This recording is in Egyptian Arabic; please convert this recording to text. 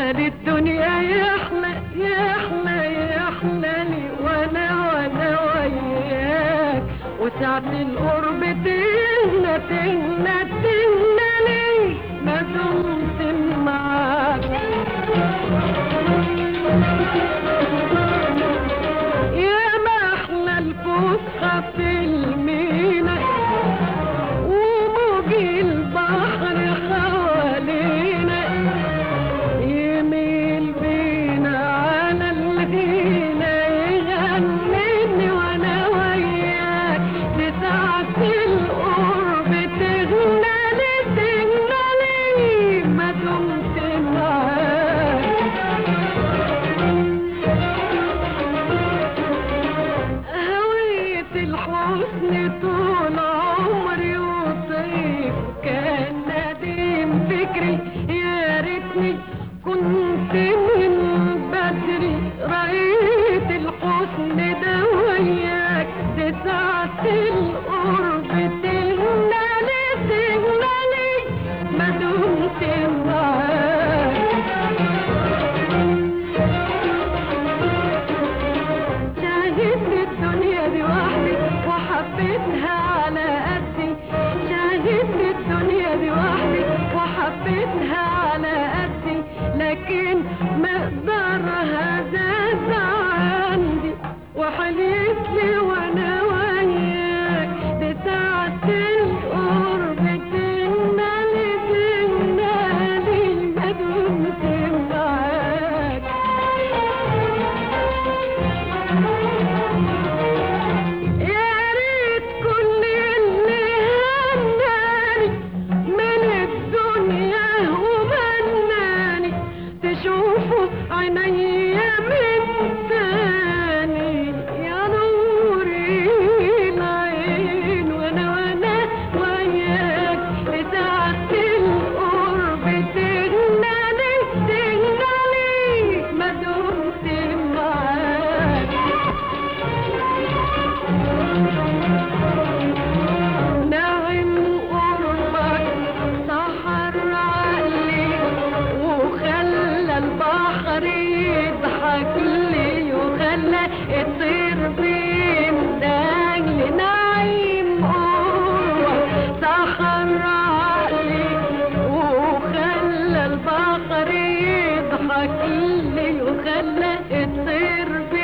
مال الدنيا يحلى يحلى يحلى لي وانا وانا وياك وساعة القرب تهنى تهنى تهنى لي ما دمت معاك يا ما احلى الفسحة في المينا وموج البحر حوالينا يميل بينا على الغينا يغنيني وانا وياك لساعة القرب تغنى لي تغنى لي ما دمت معاك هوية الحسن طول عمري وطيب كان نديم فكري يا ريتني كنت من بدري رأيت الحسن ده وياك تسعة القرب تهنالي تهنالي ما دمت معاك شاهدت الدنيا دي وحدي وحبيتها على قدي شاهدت الدنيا دي وحدي وحبيتها على قدي لكن مقدارها زاد عندي وحليت لي وانا وياك بساعة القرب تنالي تنالي ما دمت معاك يا ريت كل اللي هناني من الدنيا ومناني تشوفوا عينيا من تاني يا نور العين وانا وانا وياك لساعة القرب تغنالي تغنالي ما دمت معاك نعم قربك سحر عقلي وخلى البحر يضحك لي وخلى الطير بيندهلي نعيم قربك سحر عقلي وخلى البحر يضحك لي وخلى الطير